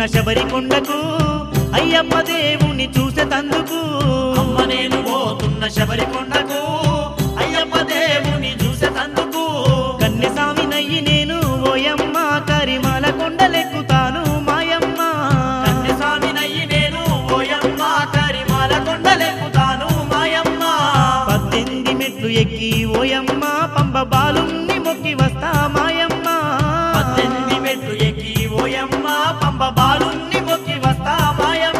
శబరి కొండకు అయ్యప్ప దేవుని చూసేతందుకు అమ్మ నేను పోతున్న శబరి కొండకు అయ్యప్ప దేవుని చూసేటందుకు కన్నెసామి నయ్యి నేను ఓయమ్మ కరిమాల కొండలెక్కుతాను మాయమ్మ కన్యస్వామి నయ్యి నేను ఓయమ్మ కరిమాల కొండలెక్కుతాను మాయమ్మ పద్దెనిమిది మెట్లు ఎక్కి ఓయమ్మ పంబ బాలుని మొక్కి వస్తా మాయమ్మ పద్దెనిమిది మెట్లు ఎక్కి ఓయమ్మ పంబ బాలుని మొక్కి వస్తా మాయమ్మ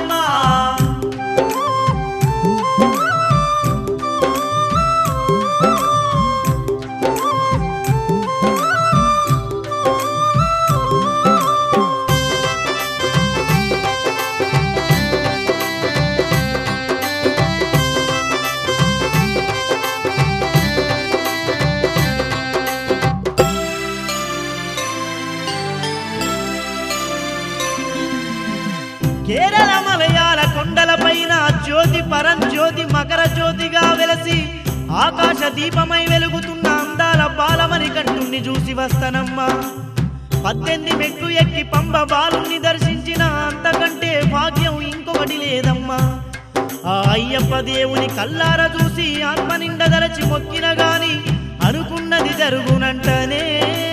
కేరళ మలయాళ కొండలపైన జ్యోతి పరంజ్యోతి మకర జ్యోతిగా వెలసి ఆకాశ దీపమై వెలుగుతున్న అందాల బాలమని కంటుని చూసి వస్తానమ్మా పద్దెనిమిది మెట్టు ఎక్కి పంబ బాలుని దర్శించిన అంతకంటే భాగ్యం ఇంకొకటి లేదమ్మా ఆ అయ్యప్ప దేవుని కల్లార చూసి ఆత్మ నిండదలచి మొక్కిన గాని అనుకున్నది జరుగునంటనే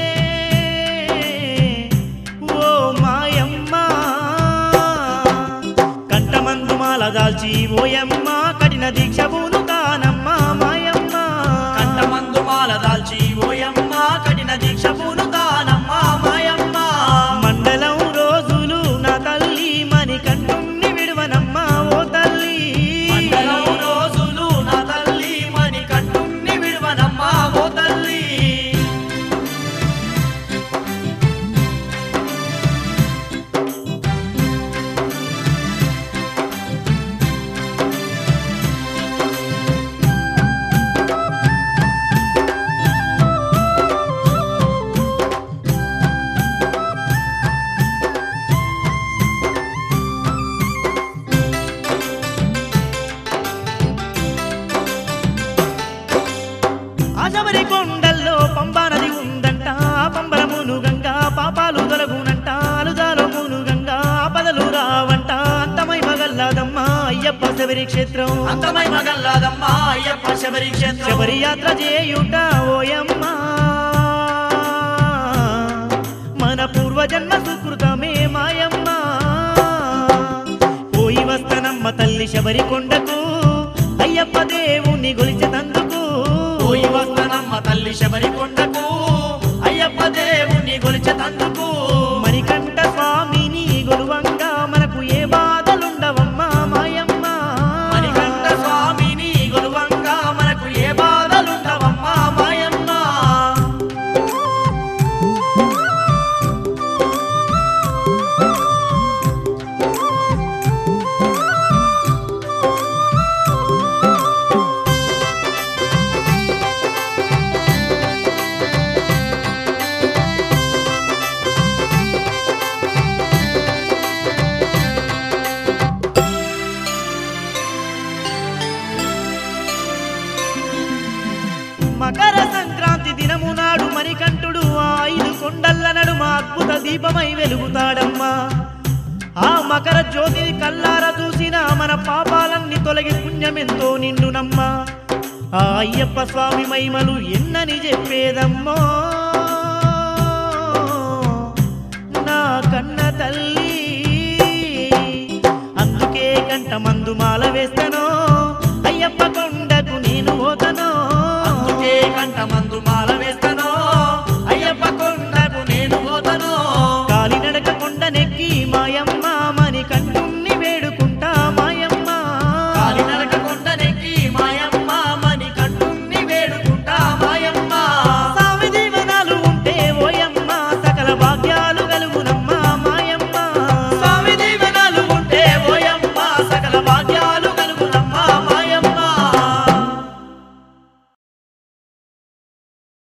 ఓ మాయమ్మ కంటమందు మాల దాల్చి ఓయమ్మ కఠిన దీక్ష పూనుతానమ్మ మాయమ్మ కంటమందు మాల దాల్చి ఓయమ్మ కఠిన దీక్ష పూనుతానమ్మ మాయమ్మ మండలం రోజులు నా తల్లి మని కంటుని విడువనమ్మ ఓ తల్లి మండలం రోజులు నా తల్లి మని కట్టుని విడువనమ్మ ఓ తల్లి ఆశబరి కొండల్లో పంబా నది ఉందంట ఆ పంబరమును గంగా పాపాలు తొలగునంట అలుదాలో మును గంగా ఆపదలు రావంట అంతమై మగల్లాదమ్మ అయ్యప్ప శబరి క్షేత్రం అంతమై మగల్లాదమ్మ అయ్యప్ప శబరి క్షేత్రం శబరి యాత్ర చేయుట ఓయమ్మ మన పూర్వజన్మ సుకృతమే మాయమ్మ పోయి వస్తనమ్మ తల్లి శబరి కొండకు అయ్యప్ప దేవుని గొలిచెతందుకు పోయి వస్తనమ్మ తల్లి శబరి కొండకు అయ్యప్ప దేవుని గొలిచెతందుకు మణికంఠ స్వామిని గొలువంగా మనకు ఏ బాధలుండవమ్మా మాయమ్మ మణికంఠ స్వామిని గొలువంగా మనకు ఏ బాధలుండవమ్మ మాయమ్మ మకర సంక్రాంతి దినము నాడు మణికంఠుడు ఆ ఐదు కొండల్ల నడుమ అద్భుత దీపమై వెలుగుతాడమ్మా ఆ మకర జ్యోతిని కల్లార చూసిన మన పాపాలన్నీ తొలగి పుణ్యమెంతో నిండునమ్మా ఆ అయ్యప్ప స్వామి మహిమలు ఎన్నని చెప్పేదమ్మో నా కన్న తల్లి అందుకే కంట మందు మాల వేస్తాను అయ్యప్ప కొండకు నేను పోతను అందుకే కంట మందు మాల